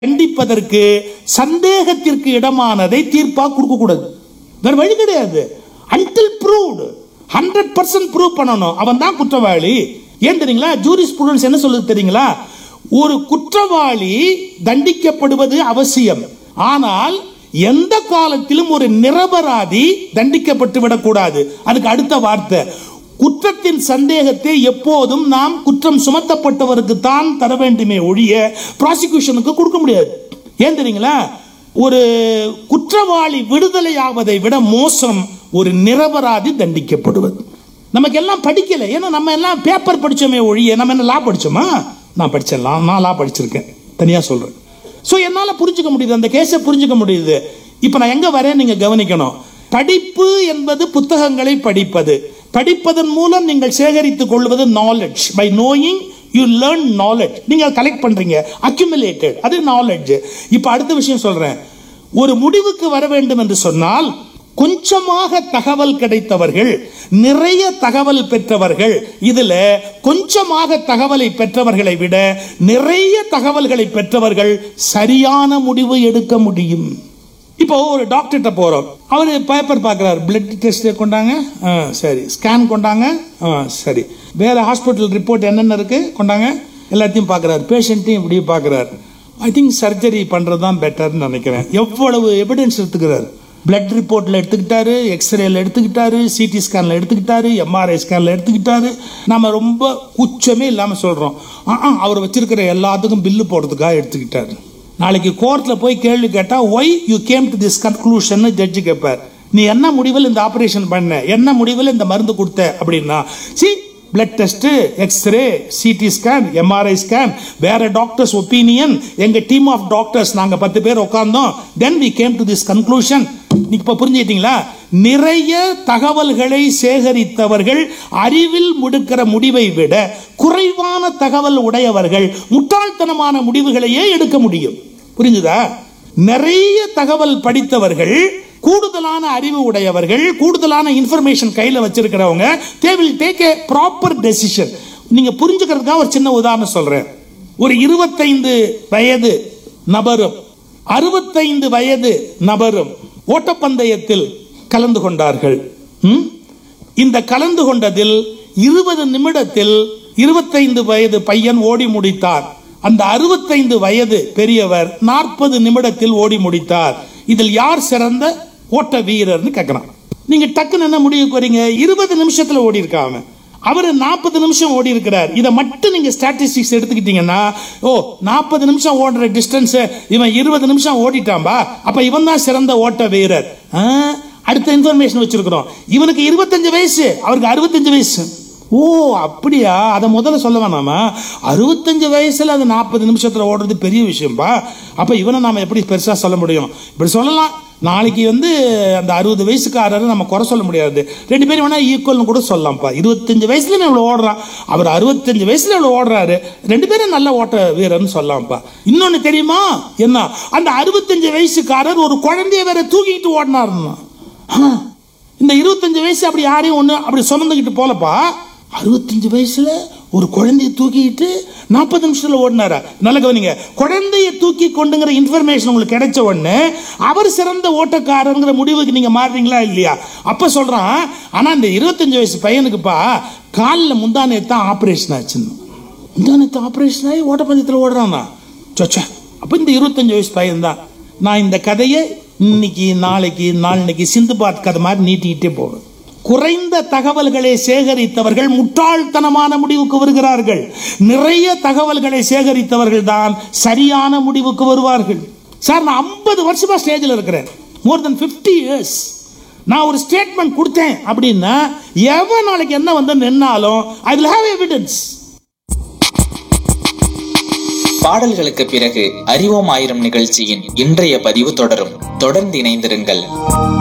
கண்டிப்பதற்கு சந்தேகத்திற்கு இடமானதை தீர்ப்பா கொடுக்க கூடாது வேற வழி கிடையாது until proved hundred percent prove பண்ணணும் அவன் தான் குற்றவாளி ஏன் தெரியுங்களா ஜூரி ஸ்டூடெண்ட்ஸ் என்ன சொல்லுது தெரியுங்களா ஒரு குற்றவாளி தண்டிக்கப்படுவது அவசியம் ஆனால் எந்த காலத்திலும் ஒரு நிரபராதி தண்டிக்கப்பட்டு விடக்கூடாது அதுக்கு அடுத்த வார்த்தை குற்றத்தின் சந்தேகத்தை எப்போதும் நாம் குற்றம் சுமத்தப்பட்டவருக்கு தான் தர வேண்டுமே ஒழிய ப்ராசிக்யூஷனுக்கு கொடுக்க முடியாது ஏன் தெரியுங்களா ஒரு குற்றவாளி விடுதலை ஆவதை விட மோசம் ஒரு நிரபராதி தண்டிக்கப்படுவது நமக்கு எல்லாம் படிக்கல ஏன்னா நம்ம எல்லாம் பேப்பர் படிச்சோமே ஒழிய நம்ம என்ன லா படிச்சோமா நான் படிச்சேன் law. நான் லா படிச்சிருக்கேன் தனியா சொல்றேன் ஸோ என்னால் புரிஞ்சுக்க முடியுது அந்த கேஸை புரிஞ்சுக்க முடியுது இப்போ நான் எங்கே வரேன் நீங்கள் கவனிக்கணும் படிப்பு என்பது புத்தகங்களை படிப்பது படிப்பதன் மூலம் நீங்கள் சேகரித்துக் கொள்வது knowledge by knowing you learn knowledge நீங்கள் கலெக்ட் பண்றீங்க அக்யூமுலேட்டட் அது நாலேஜ் இப்போ அடுத்த விஷயம் சொல்றேன் ஒரு முடிவுக்கு வர வேண்டும் என்று சொன்னால் கொஞ்சமாக தகவல் கிடைத்தவர்கள் நிறைய தகவல் பெற்றவர்கள் இதுல கொஞ்சமாக தகவலை பெற்றவர்களை விட நிறைய தகவல்களை பெற்றவர்கள் சரியான முடிவு எடுக்க முடியும் இப்போ ஒரு டாக்டர்கிட்ட போறோம் அவர் பேப்பர் பார்க்குறாரு பிளட் டெஸ்ட் கொண்டாங்க ஆ, சரி ஸ்கேன் கொண்டாங்க ஆ, சரி வேற ஹாஸ்பிட்டல் ரிப்போர்ட் என்னென்ன இருக்கு கொண்டாங்க எல்லாத்தையும் பார்க்குறாரு பேஷண்ட்டையும் இப்படி பார்க்குறாரு ஐ திங்க் சர்ஜரி பண்ணுறது தான் பெட்டர்னு நினைக்கிறேன் எவ்வளவு எவிடன்ஸ் எடுத்துக்கிறாரு பிளட் ரிப்போர்ட்டில் எடுத்துக்கிட்டாரு எக்ஸ்ரேல எடுத்துக்கிட்டாரு சிடி ஸ்கேனில் எடுத்துக்கிட்டாரு எம்ஆர்ஐ ஸ்கேனில் எடுத்துக்கிட்டாரு நம்ம ரொம்ப கூச்சமே இல்லாமல் சொல்கிறோம் ஆ அவர் வச்சிருக்கிற எல்லாத்துக்கும் பில்லு போடுறதுக்காக எடுத்துக்கிட்டாரு நாளைக்கு கோர்ட்ல போய் கேள்வி கேட்டா why you came to this conclusion judge கேட்பார் நீ என்ன முடிவில் இந்த ஆபரேஷன் பண்ண என்ன முடிவில் இந்த மருந்து கொடுத்த அப்படின்னா see blood test X-ray CT scan MRI scan வேற டாக்டர்ஸ் ஒப்பீனியன் எங்க டீம் ஆஃப் டாக்டர்ஸ் நாங்க பத்து பேர் உட்கார்ந்தோம் then we came to this conclusion நீங்க இப்ப புரிஞ்சுக்கிட்டீங்களா நிறைய தகவல்களை சேகரித்தவர்கள் அறிவில் முடுக்கிற முடிவை விட குறைவான தகவல் உடையவர்கள் முட்டாள்தனமான முடிவுகளையே எடுக்க முடியும் புரிஞ்சுதா நிறைய தகவல் படித்தவர்கள் கூடுதலான அறிவு உடையவர்கள் கூடுதலான இன்ஃபர்மேஷன் கையில வச்சிருக்கிறவங்க they will take a proper decision நீங்க புரிஞ்சுக்கிறதுக்காக ஒரு சின்ன உதாரணம் சொல்றேன் ஒரு இருபத்தைந்து வயது நபரும் அறுபத்தைந்து வயது நபரும் ஓட்டப்பந்தயத்தில் கலந்து கொண்டார்கள் ம்? இந்த கலந்து கொண்டதில் இருபது நிமிடத்தில் இருபத்தைந்து வயது பையன் ஓடி முடித்தார் அந்த அறுபத்தைந்து வயது பெரியவர் நாற்பது நிமிடத்தில் ஓடி முடித்தார் இதில் யார் சிறந்த ஓட்ட வீரர்னு கேட்கிறான் நீங்க டக்குன்னு என்ன முடிவுக்கு வரீங்க இருபது நிமிஷத்துல ஓடி இருக்காம அவர் நாற்பது நிமிஷம் ஓடி இருக்கிறார் இதை மட்டும் நீங்க ஸ்டாட்டிஸ்டிக்ஸ் எடுத்துக்கிட்டீங்கன்னா ஓ நாற்பது நிமிஷம் ஓடுற டிஸ்டன்ஸ் இவன் இருபது நிமிஷம் ஓடிட்டான்பா அப்ப இவன் தான் சிறந்த ஓட்ட வீரர் ஆ, அடுத்த இன்ஃபர்மேஷன் வச்சிருக்கிறோம் இவனுக்கு இருபத்தஞ்சு வயசு அவருக்கு அறுபத்தஞ்சு வயசு ஓ அப்படியா அதை முதல்ல சொல்ல வேணாமா அறுபத்தஞ்சு வயசுல அது நாற்பது நிமிஷத்துல ஓடுறது பெரிய விஷயம்பா அப்ப இவனை நாம எப்படி பெருசா சொல்ல முடியும் இப்படி சொல்லலாம் நாளைக்கு வந்து அந்த அறுபது வயசுக்காரரை நம்ம குறை சொல்ல முடியாது ரெண்டு பேரும் வேணா ஈக்குவல்னு கூட சொல்லலாம்ப்பா இருபத்தஞ்சு வயசுல இவ்வளவு ஓடுறான் அவர் அறுபத்தஞ்சு வயசுல இவ்வளவு ஓடுறாரு ரெண்டு பேரும் நல்ல ஓட்ட வீரர்னு சொல்லலாம்ப்பா இன்னொன்னு தெரியுமா என்ன அந்த அறுபத்தஞ்சு வயசுக்காரர் ஒரு குழந்தைய வேற தூக்கிட்டு ஓடினாருன்னா ஆ, இந்த இருபத்தஞ்சு வயசு அப்படி யாரையும் ஒண்ணு அப்படி சுமந்துக்கிட்டு போலப்பா அறுபத்தஞ்சு வயசுல ஒரு குழந்தைய தூக்கிட்டு நாற்பது நிமிஷத்துல ஓடினாரா நல்ல கவனிங்க குழந்தைய தூக்கி கொண்டுங்கிற இன்ஃபர்மேஷன் உங்களுக்கு கிடைச்ச உடனே அவர் சிறந்த ஓட்டக்காரங்கிற முடிவுக்கு நீங்க மாறுறீங்களா இல்லையா அப்ப சொல்றான் ஆனா இந்த இருபத்தஞ்சு வயசு பையனுக்குப்பா காலில் முந்தானே தான் ஆபரேஷன் ஆச்சுன்னு முந்தானத்து ஆபரேஷன் ஆகி ஓட்டப்பந்தயத்தில் ஓடுறானா சொச்சா அப்போ இந்த இருபத்தஞ்சு வயசு பையன் தான் நான் இந்த கதையை இன்னைக்கு நாளைக்கு நாளைக்கு சிந்துபாத் கதை மாதிரி நீட்டிக்கிட்டே போவேன் குறைந்த தகவல்களை சேகரித்தவர்கள் முட்டாள்தனமான முடிவுக்கு வருகிறார்கள் நிறைய தகவல்களை சேகரித்தவர்கள் தான் சரியான முடிவுக்கு வருவார்கள் சார் நான் ஐம்பது வருஷமா ஸ்டேஜில் இருக்கிறேன் மோர் தென் 50 இயர்ஸ் நான் ஒரு ஸ்டேட்மெண்ட் கொடுத்தேன் அப்படின்னா எவன் நாளைக்கு என்ன வந்து நின்னாலும் ஐ வில் ஹேவ் எவிடன்ஸ் பாடல்களுக்கு பிறகு அறிவோம் ஆயிரம் நிகழ்ச்சியின் இன்றைய பதிவு தொடரும் தொடர்ந்து இணைந்திருங்கள்